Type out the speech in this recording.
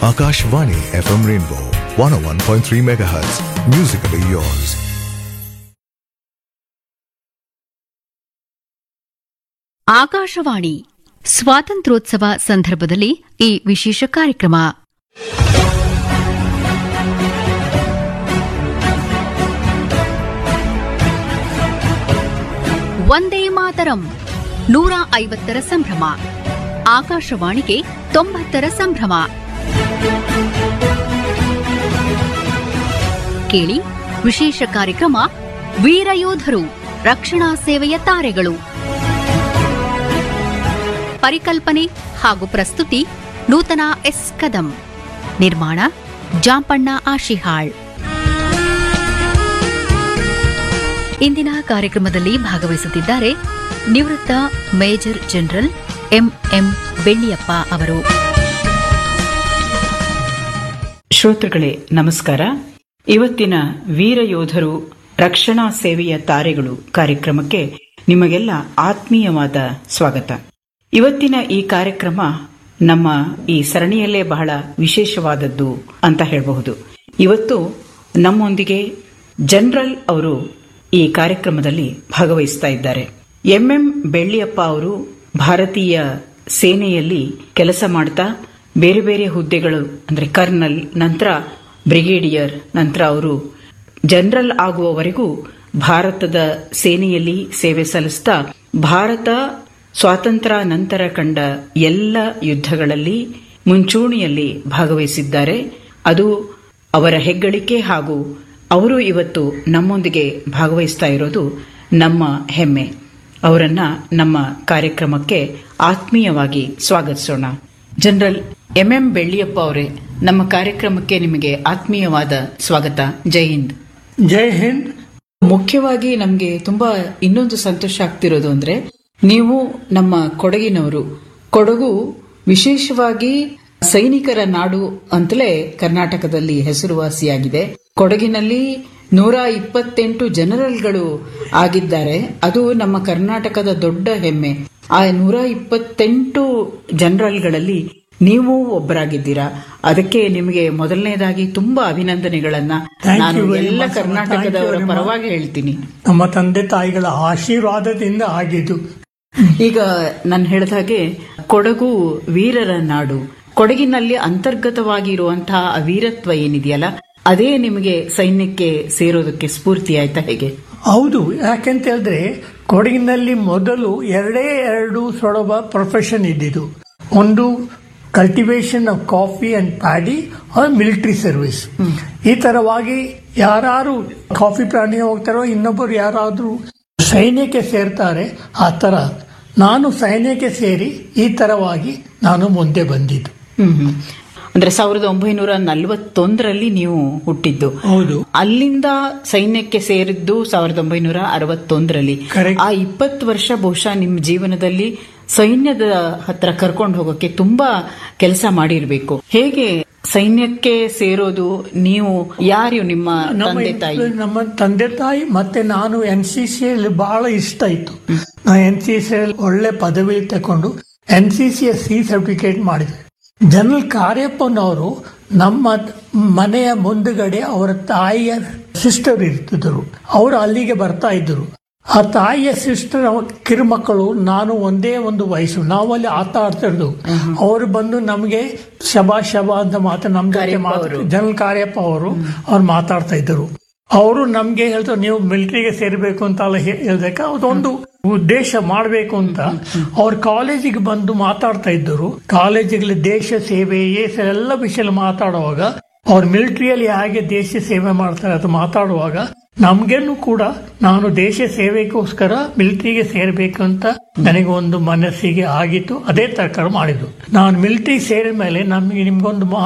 Akashvani FM Rainbow 101.3 MHz. Musically yours. Akashvani ಸ್ವಾತಂತ್ರ್ಯೋತ್ಸವ ಸಂದರ್ಭದಲ್ಲಿ ಈ ವಿಶೇಷ ಕಾರ್ಯಕ್ರಮ ಒಂದೇ ಮಾತರಂ ನೂರ ಐವತ್ತರ ಸಂಭ್ರಮ ಆಕಾಶವಾಣಿಗೆ ತೊಂಬತ್ತರ ಸಂಭ್ರಮ ಕೇಳಿ ವಿಶೇಷ ಕಾರ್ಯಕ್ರಮ ವೀರಯೋಧರು ರಕ್ಷಣಾ ಸೇವೆಯ ತಾರೆಗಳು ಪರಿಕಲ್ಪನೆ ಹಾಗೂ ಪ್ರಸ್ತುತಿ ನೂತನ ಎಸ್ ಕದಂ ನಿರ್ಮಾಣ ಜಾಂಪಣ್ಣ ಆಶಿಹಾಳ್ ಇಂದಿನ ಕಾರ್ಯಕ್ರಮದಲ್ಲಿ ಭಾಗವಹಿಸುತ್ತಿದ್ದಾರೆ ನಿವೃತ್ತ ಮೇಜರ್ ಜನರಲ್ ಎಂಎಂ ಬೆಳ್ಳಿಯಪ್ಪ ಅವರು ಶ್ರೋತೃಗಳೇ ನಮಸ್ಕಾರ ಇವತ್ತಿನ ವೀರ ಯೋಧರು ರಕ್ಷಣಾ ಸೇವೆಯ ತಾರೆಗಳು ಕಾರ್ಯಕ್ರಮಕ್ಕೆ ನಿಮಗೆಲ್ಲ ಆತ್ಮೀಯವಾದ ಸ್ವಾಗತ ಇವತ್ತಿನ ಈ ಕಾರ್ಯಕ್ರಮ ನಮ್ಮ ಈ ಸರಣಿಯಲ್ಲೇ ಬಹಳ ವಿಶೇಷವಾದದ್ದು ಅಂತ ಹೇಳಬಹುದು ಇವತ್ತು ನಮ್ಮೊಂದಿಗೆ ಜನರಲ್ ಅವರು ಈ ಕಾರ್ಯಕ್ರಮದಲ್ಲಿ ಭಾಗವಹಿಸ್ತಾ ಇದ್ದಾರೆ ಎಂಎಂ ಬೆಳ್ಳಿಯಪ್ಪ ಅವರು ಭಾರತೀಯ ಸೇನೆಯಲ್ಲಿ ಕೆಲಸ ಮಾಡ್ತಾ ಬೇರೆ ಬೇರೆ ಹುದ್ದೆಗಳು ಅಂದ್ರೆ ಕರ್ನಲ್ ನಂತರ ಬ್ರಿಗೇಡಿಯರ್ ನಂತರ ಅವರು ಜನರಲ್ ಆಗುವವರೆಗೂ ಭಾರತದ ಸೇನೆಯಲ್ಲಿ ಸೇವೆ ಸಲ್ಲಿಸ್ತಾ ಭಾರತ ಸ್ವಾತಂತ್ರ್ಯ ನಂತರ ಕಂಡ ಎಲ್ಲ ಯುದ್ಧಗಳಲ್ಲಿ ಮುಂಚೂಣಿಯಲ್ಲಿ ಭಾಗವಹಿಸಿದ್ದಾರೆ ಅದು ಅವರ ಹೆಗ್ಗಳಿಕೆ ಹಾಗೂ ಅವರು ಇವತ್ತು ನಮ್ಮೊಂದಿಗೆ ಭಾಗವಹಿಸ್ತಾ ಇರೋದು ನಮ್ಮ ಹೆಮ್ಮೆ ಅವರನ್ನ ನಮ್ಮ ಕಾರ್ಯಕ್ರಮಕ್ಕೆ ಆತ್ಮೀಯವಾಗಿ ಸ್ವಾಗತಿಸೋಣ ಜನರಲ್ ಎಂಎಂ ಬೆಳ್ಳಿಯಪ್ಪ ಅವರೇ ನಮ್ಮ ಕಾರ್ಯಕ್ರಮಕ್ಕೆ ನಿಮಗೆ ಆತ್ಮೀಯವಾದ ಸ್ವಾಗತ ಜೈ ಹಿಂದ್ ಜೈ ಹಿಂದ್ ಮುಖ್ಯವಾಗಿ ನಮಗೆ ತುಂಬಾ ಇನ್ನೊಂದು ಸಂತೋಷ ಆಗ್ತಿರೋದು ಅಂದ್ರೆ ನೀವು ನಮ್ಮ ಕೊಡಗಿನವರು ಕೊಡಗು ವಿಶೇಷವಾಗಿ ಸೈನಿಕರ ನಾಡು ಅಂತಲೇ ಕರ್ನಾಟಕದಲ್ಲಿ ಹೆಸರುವಾಸಿಯಾಗಿದೆ ಕೊಡಗಿನಲ್ಲಿ ನೂರ ಇಪ್ಪತ್ತೆಂಟು ಜನರಲ್ಗಳು ಆಗಿದ್ದಾರೆ ಅದು ನಮ್ಮ ಕರ್ನಾಟಕದ ದೊಡ್ಡ ಹೆಮ್ಮೆ ಆ ನೂರ ಇಪ್ಪತ್ತೆಂಟು ಜನರಲ್ಗಳಲ್ಲಿ ನೀವು ಒಬ್ಬರಾಗಿದ್ದೀರಾ ಅದಕ್ಕೆ ನಿಮಗೆ ಮೊದಲನೇದಾಗಿ ತುಂಬಾ ಅಭಿನಂದನೆಗಳನ್ನ Thank you ನಾನು very ಎಲ್ಲ much. ಕರ್ನಾಟಕದವರ Thank you very much. ಪರವಾಗಿ ಹೇಳ್ತೀನಿ ನಮ್ಮ ತಂದೆ ತಾಯಿಗಳ ಆಶೀರ್ವಾದದಿಂದ ಆಗಿದ್ದು ಈಗ ನಾನು ಹೇಳಿದ ಹಾಗೆ ಕೊಡಗು ವೀರರ ನಾಡು ಕೊಡಗಿನಲ್ಲಿ ಅಂತರ್ಗತವಾಗಿರುವಂತಹ ಆ ವೀರತ್ವ ಏನಿದೆಯಲ್ಲ ಅದೇ ನಿಮಗೆ ಸೈನ್ಯಕ್ಕೆ ಸೇರೋದಕ್ಕೆ ಸ್ಫೂರ್ತಿ ಆಯ್ತಾ ಹೇಗೆ ಹೌದು ಯಾಕೆಂತ ಹೇಳಿದ್ರೆ ಕೊಡಗಿನಲ್ಲಿ ಮೊದಲು ಎರಡೇ ಎರಡು ಸೊಡಬ ಪ್ರೊಫೆಷನ್ ಇದ್ದಿದ್ದು ಒಂದು cultivation of coffee and paddy or military service ಈ ತರವಾಗಿ ಯಾರು ಕಾಫಿ ಪ್ರಾಣಿ ಹೋಗ್ತಾರೋ ಇನ್ನೊಬ್ಬರು ಯಾರಾದ್ರೂ ಸೈನ್ಯಕ್ಕೆ ಸೇರ್ತಾರೆ ಆ ತರ ನಾನು ಸೈನ್ಯಕ್ಕೆ ಸೇರಿ ಈ ತರವಾಗಿ ನಾನು ಮುಂದೆ ಬಂದಿದ್ದು ಹ್ಮ್ ಹ್ಮ್. ಅಂದ್ರೆ ಸಾವಿರದ ಒಂಬೈನೂರ ನಲವತ್ತೊಂದರಲ್ಲಿ ನೀವು ಹುಟ್ಟಿದ್ದು ಹೌದು ಅಲ್ಲಿಂದ ಸೈನ್ಯಕ್ಕೆ ಸೇರಿದ್ದು ಸಾವಿರದ ಒಂಬೈನೂರ ಅರವತ್ತೊಂದರಲ್ಲಿ Correct. ಆ ಇಪ್ಪತ್ತು ವರ್ಷ ಬಹುಶಃ ನಿಮ್ಮ ಜೀವನದಲ್ಲಿ ಸೈನ್ಯದ ಹತ್ರ ಕರ್ಕೊಂಡು ಹೋಗೋಕೆ ತುಂಬಾ ಕೆಲಸ ಮಾಡಿರ್ಬೇಕು ಹೇಗೆ ಸೈನ್ಯಕ್ಕೆ ಸೇರೋದು ನೀವು ಯಾರು ನಿಮ್ಮ ನಮ್ಮ ತಂದೆ ತಾಯಿ influence ನಮ್ಮ ತಂದೆ ತಾಯಿ ಮತ್ತೆ ನಾನು ಎನ್ ಸಿ ಸಿಯಲ್ಲಿ ಬಹಳ ಇಷ್ಟ ಇತ್ತು ನಾನು ಎನ್ ಸಿ ಸಿಯಲ್ಲಿ ಒಳ್ಳೆ ಪದವಿ ತಕೊಂಡು ಎನ್ ಸಿ ಸಿಯ ಸಿ ಸರ್ಟಿಫಿಕೇಟ್ ಮಾಡಿದೆ ಜನರಲ್ ಕಾರ್ಯಪ್ಪನವರು ನಮ್ಮ ಮನೆಯ ಮುಂದುಗಡೆ ಅವರ ತಾಯಿಯ ಸಿಸ್ಟರ್ ಇರ್ತಿದ್ರು ಅವರು ಅಲ್ಲಿಗೆ ಬರ್ತಾ ಇದ್ರು ಆ ತಾಯಿಯ ಸಿಸ್ಟರ್ ಕಿರುಮಕ್ಕಳು ನಾನು ಒಂದೇ ಒಂದು ವಯಸ್ಸು ನಾವು ಅಲ್ಲಿ ಆಟ ಆಡ್ತಿರ್ದು ಅವರು ಬಂದು ನಮಗೆ ಶಬಾ ಶಬಾ ಅಂತ ಮಾತು ನಮ್ ಜೊತೆ ಕಾರ್ಯಪ್ಪ ಮಾತು ಅವರು. ಜನರಲ್ ಕಾರ್ಯಪ್ಪ ಅವರು ಅವ್ರು ಮಾತಾಡ್ತಾ ಇದ್ದರು ಅವರು ನಮ್ಗೆ ಹೇಳ್ತಾರೆ ನೀವು ಮಿಲಿಟರಿಗೆ ಸೇರ್ಬೇಕು ಅಂತ ಎಲ್ಲ ಹೇ- ಹೇಳ್ದಕ್ಕ ಅದೊಂದು ಉದ್ದೇಶ ಮಾಡಬೇಕು ಅಂತ ಅವ್ರ ಕಾಲೇಜಿಗೆ ಬಂದು ಮಾತಾಡ್ತಾ ಇದ್ದರು ಕಾಲೇಜಿಗೆ ದೇಶ ಸೇವೆ ಏಸ ಎಲ್ಲ ವಿಷಯ ಮಾತಾಡುವಾಗ ಅವ್ರ ಮಿಲಿಟರಿಯಲ್ಲಿ ಹೇಗೆ ದೇಶ ಸೇವೆ ಮಾಡ್ತಾರೆ ಅದು ಮಾತಾಡುವಾಗ ನಮ್ಗೇನು ಕೂಡ ನಾನು ದೇಶ ಸೇವೆಗೋಸ್ಕರ ಮಿಲಿಟರಿಗೆ ಸೇರ್ಬೇಕು ಅಂತ ನನಗೆ ಒಂದು ಮನಸ್ಸಿಗೆ ಆಗಿತ್ತು ಅದೇ ತರಕಾರ ಮಾಡಿದ್ದು ನಾನು ಮಿಲಿಟರಿ ಸೇರಿದ ಮೇಲೆ ನಮ್ಗೆ ನಿಮ್ಗೊಂದು